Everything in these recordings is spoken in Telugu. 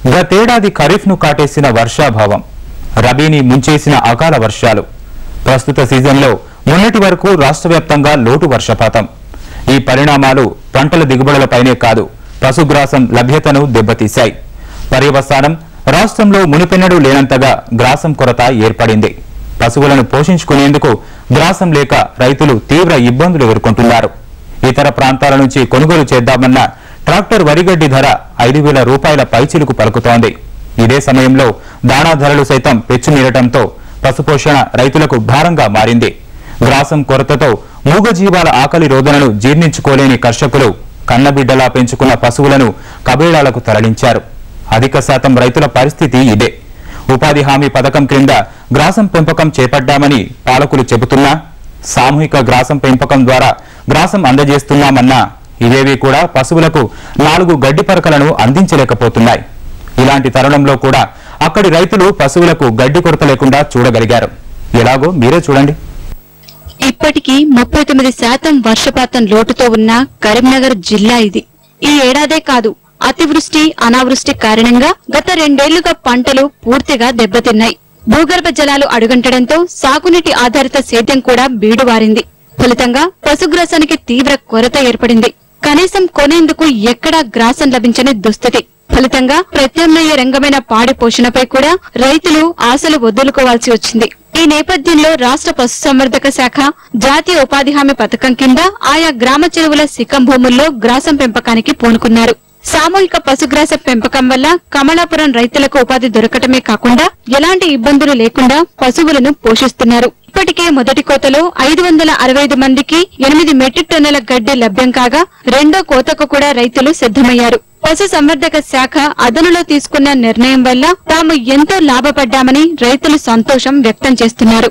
గతేడాది ఖరీఫ్ను కాటేసిన వర్షాభావం రబీని ముంచేసిన అకాల వర్షాలు ప్రస్తుత సీజన్లో మొన్నటి వరకు రాష్ట్ర వ్యాప్తంగా లోటు వర్షపాతం ఈ పరిణామాలు పంటల దిగుబడులపైనే కాదు పశుగ్రాసం లభ్యతను దెబ్బతీశాయి పర్యవసానం రాష్ట్రంలో మునిపెన్నడూ లేనంతగా గ్రాసం కొరత ఏర్పడింది పశువులను పోషించుకునేందుకు గ్రాసం లేక రైతులు తీవ్ర ఇబ్బందులు ఎదుర్కొంటున్నారు ఇతర ప్రాంతాల నుంచి కొనుగోలు చేద్దామన్న ట్రాక్టర్ వరిగడ్డి ధర ఐదు వేల రూపాయల పైచిలుకు పలుకుతోంది ఇదే సమయంలో దాణా ధరలు సైతం పెచ్చుమీరటంతో పశుపోషణ రైతులకు భారంగా మారింది గ్రాసం కొరతతో మూగజీవాల ఆకలి రోదనను జీర్ణించుకోలేని కర్షకులు కన్నబిడ్డలా పెంచుకున్న పశువులను కబేళాలకు తరలించారు అధిక శాతం రైతుల పరిస్థితి ఇదే ఉపాధి హామీ పథకం క్రింద గ్రాసం పెంపకం చేపడ్డామని పాలకులు చెబుతున్నా సామూహిక గ్రాసం పెంపకం ద్వారా గ్రాసం అందజేస్తున్నామన్నా ఇవేవి కూడా పశువులకు నాలుగు గడ్డి పరకలను అందించలేకపోతున్నాయి ఇలాంటి తరుణంలో కూడా అక్కడి రైతులు పశువులకు గడ్డి కొరత లేకుండా చూడగలిగారు ఎలాగో మీరే చూడండి ఇప్పటికీ ముప్పై తొమ్మిది శాతం వర్షపాతం లోటుతో ఉన్న కరీంనగర్ జిల్లా ఇది ఈ ఏడాదే కాదు అతివృష్టి అనావృష్టి కారణంగా గత రెండేళ్లుగా పంటలు పూర్తిగా దెబ్బతిన్నాయి భూగర్భ జలాలు అడుగంటడంతో సాగునీటి ఆధారిత సేద్యం కూడా బీడువారింది ఫలితంగా పశుగ్రాసానికి తీవ్ర కొరత ఏర్పడింది కనీసం కొనేందుకు ఎక్కడా గ్రాసం లభించని దుస్థితి ఫలితంగా ప్రత్యామ్నాయ రంగమైన పాడి పోషణపై కూడా రైతులు ఆశలు వదులుకోవాల్సి వచ్చింది ఈ నేపథ్యంలో రాష్ట్ర పశుసంవర్ధక శాఖ జాతీయ ఉపాధి హామీ పథకం కింద ఆయా గ్రామ చెరువుల సిక్కం భూముల్లో గ్రాసం పెంపకానికి పూనుకున్నారు సామూహిక పశుగ్రాస పెంపకం వల్ల కమలాపురం రైతులకు ఉపాధి దొరకటమే కాకుండా ఎలాంటి ఇబ్బందులు లేకుండా పశువులను పోషిస్తున్నారు ఇప్పటికే మొదటి కోతలో ఐదు వందల అరవై ఐదు మందికి ఎనిమిది మెట్రిక్ టన్నుల గడ్డి లభ్యం కాగా రెండో కోతకు కూడా రైతులు సిద్ధమయ్యారు పశు సంవర్ధక శాఖ అదనులో తీసుకున్న నిర్ణయం వల్ల తాము ఎంతో లాభపడ్డామని రైతులు సంతోషం వ్యక్తం చేస్తున్నారు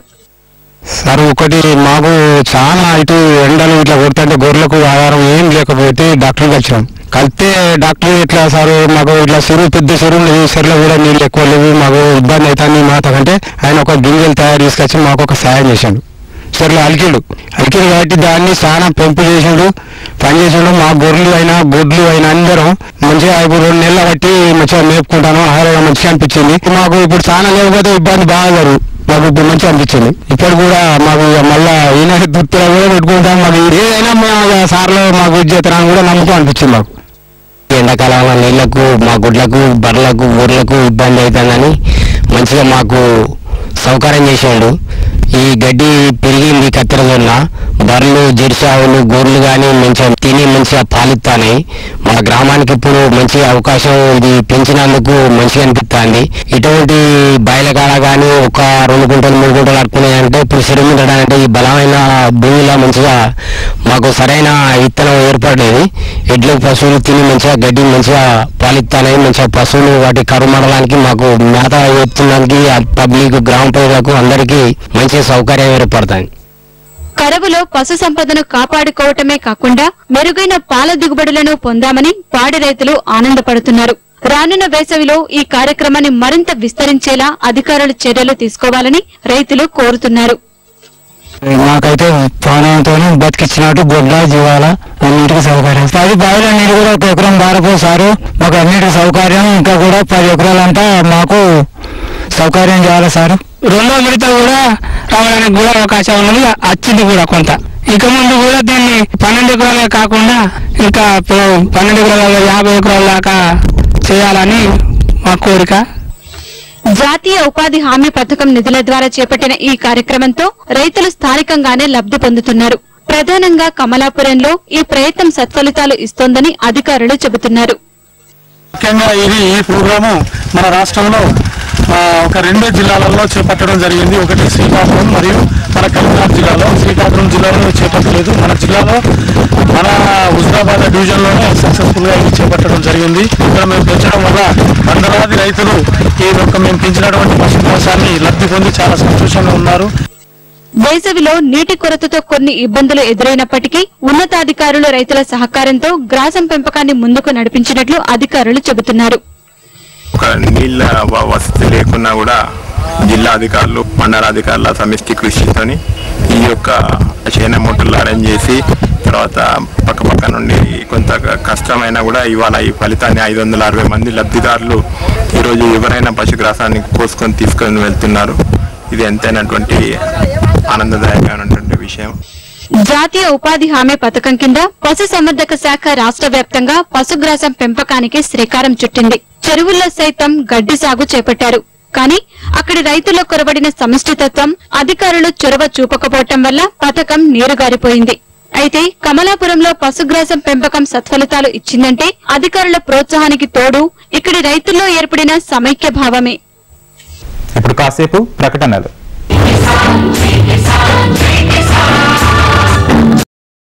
సార్ ఒకటి మాకు చాలా ఇటు ఎండలు ఇట్లా కొడుతుంటే గొర్రెలకు ఆహారం ఏం లేకపోతే డాక్టర్ కలిసినాం కలిస్తే డాక్టర్ ఇట్లా సార్ మాకు ఇట్లా చెరువు పెద్ద చెరువు లేదు చెరువులో కూడా నీళ్ళు ఎక్కువ లేవు మాకు ఇబ్బంది అవుతుంది మాట కంటే ఆయన ఒక గింజలు తయారు చేసుకొచ్చి మాకు ఒక సాయం చేశాడు చెరువులో అలికిడు అలికిడు కాబట్టి దాన్ని చాలా పెంపు చేసిండు పని చేసిండు మా గొర్రెలు అయినా గుడ్లు అయినా అందరం మంచిగా ఇప్పుడు రెండు నెలలు బట్టి మంచిగా మేపుకుంటాను ఆహారంగా మంచిగా అనిపించింది మాకు ఇప్పుడు చాలా లేకపోతే ఇబ్బంది బాగా జరుగు మాకు ఇప్పుడు మంచిగా అనిపించింది ఇప్పుడు కూడా మాకు ఇక మళ్ళా ఈయన దుత్తులో కూడా పెట్టుకుంటాం మాకు ఏదైనా మా సార్లు మాకు ఇచ్చేతరాన్ని కూడా నమ్మకం అనిపించింది మాకు ఎండాకాలంలో నీళ్లకు మా గుడ్లకు బర్రెలకు గొర్రెలకు ఇబ్బంది అవుతుందని మంచిగా మాకు సౌకర్యం చేసిండు ఈ గడ్డి పెరిగింది కత్తెర వల్ల బర్రెలు జెర్సీ ఆవులు గొర్రెలు కానీ మంచిగా తిని మంచిగా పాలిస్తాయి మా గ్రామానికి ఇప్పుడు మంచిగా అవకాశం ఇది పెంచినందుకు మంచిగా అనిపిస్తుంది ఇటువంటి బయల కాడ కానీ ఒక రెండు గుంటలు మూడు గుంటలు అడుకున్నాయి అంటే ఇప్పుడు సిరిమించడానికి ఈ బలమైన భూమిలో మంచిగా మాకు సరైన విత్తనం ఏర్పడలేదు ఎడ్లు పశువులు తిని మంచిగా గడ్డి మంచిగా పాలిస్తాయి మంచిగా పశువులు వాటి కరువు మడడానికి మాకు మేత ఎత్తుడానికి పబ్లిక్ గ్రామ ప్రజలకు అందరికీ మంచి సౌకర్యం ఏర్పడతాయి కరువులో పశు సంపదను కాపాడుకోవటమే కాకుండా మెరుగైన పాల దిగుబడులను పొందామని పాడి రైతులు ఆనందపడుతున్నారు రానున్న వేసవిలో ఈ కార్యక్రమాన్ని మరింత విస్తరించేలా అధికారులు చర్యలు తీసుకోవాలని రైతులు కోరుతున్నారు మాకైతే ప్రాణంతో బతికిచ్చినట్టు గొడ్ల జీవాల అన్నిటికీ సౌకర్యం పది బావిల నీరు కూడా ఒక ఎకరం బారపోసారు మాకు అన్నిటికీ సౌకర్యం ఇంకా కూడా పది ఎకరాలంతా మాకు సౌకర్యం చేయాలి సార్ రెండో విడత కూడా రావడానికి కూడా అవకాశం ఉన్నది వచ్చింది కూడా కొంత ఇక ముందు కూడా దీన్ని పన్నెండు ఎకరాలే కాకుండా ఇంకా ప- పన్నెండు ఎకరాల యాభై ఎకరాల దాకా చేయాలని మా కోరిక జాతీయ ఉపాధి హామీ పథకం నిధుల ద్వారా చేపట్టిన ఈ కార్యక్రమంతో రైతులు స్థానికంగానే లబ్ధి పొందుతున్నారు ప్రధానంగా కమలాపురంలో ఈ ప్రయత్నం సత్ఫలితాలు ఇస్తోందని అధికారులు చెబుతున్నారు ముఖ్యంగా ఇది ఈ ప్రోగ్రాము మన రాష్ట్రంలో ఆ, ఒక రెండు జిల్లాలలో చేపట్టడం జరిగింది ఒకటి శ్రీకాకుళం మరియు మన కరీంనగర్ జిల్లాలో శ్రీకాకుళం జిల్లాలో చేపట్టలేదు మన జిల్లాలో మన హుజరాబాద్ డివిజన్లోనే సక్సెస్ఫుల్గా ఇది చేపట్టడం జరిగింది ఇక్కడ మేము పెంచడం వల్ల వందలాది రైతులు ఈ యొక్క మేము పెంచినటువంటి పశుగ్రాసాన్ని లబ్ధి పొంది చాలా సంతోషంగా ఉన్నారు వేసవిలో నీటి కొరతతో కొన్ని ఇబ్బందులు ఎదురైనప్పటికీ ఉన్నతాధికారులు రైతుల సహకారంతో గ్రాసం పెంపకాన్ని ముందుకు నడిపించినట్లు అధికారులు చెబుతున్నారు ఒక నీళ్ళ వ- వసతి లేకున్నా కూడా జిల్లా అధికారులు మండలాధికారుల సమిష్టి కృషితోని ఈ యొక్క చైనా మోటార్లు అరేంజ్ చేసి తర్వాత పక్క పక్క నుండి కొంత క- కష్టమైనా కూడా ఇవాళ ఈ ఫలితాన్ని ఐదు వందల అరవై మంది లబ్ధిదారులు ఈరోజు ఎవరైనా పశుగ్రాసాన్ని కోసుకొని తీసుకొని వెళ్తున్నారు ఇది ఎంతైనటువంటి ఆనందదాయకమైనటువంటి విషయం జాతీయ ఉపాధి హామీ పథకం కింద పశు సంవర్ధక శాఖ రాష్ట్ర వ్యాప్తంగా పశుగ్రాసం పెంపకానికి శ్రీకారం చుట్టింది చెరువుల్లో సైతం గడ్డి సాగు చేపట్టారు కానీ అక్కడి రైతుల్లో కొరబడిన సమిష్టితత్వం అధికారులు చొరవ చూపకపోవటం వల్ల పథకం నీరుగారిపోయింది అయితే కమలాపురంలో పశుగ్రాసం పెంపకం సత్ఫలితాలు ఇచ్చిందంటే అధికారుల ప్రోత్సాహానికి తోడు ఇక్కడి రైతుల్లో ఏర్పడిన సమైక్య భావమే ఇప్పుడు కాసేపు ప్రకటనలు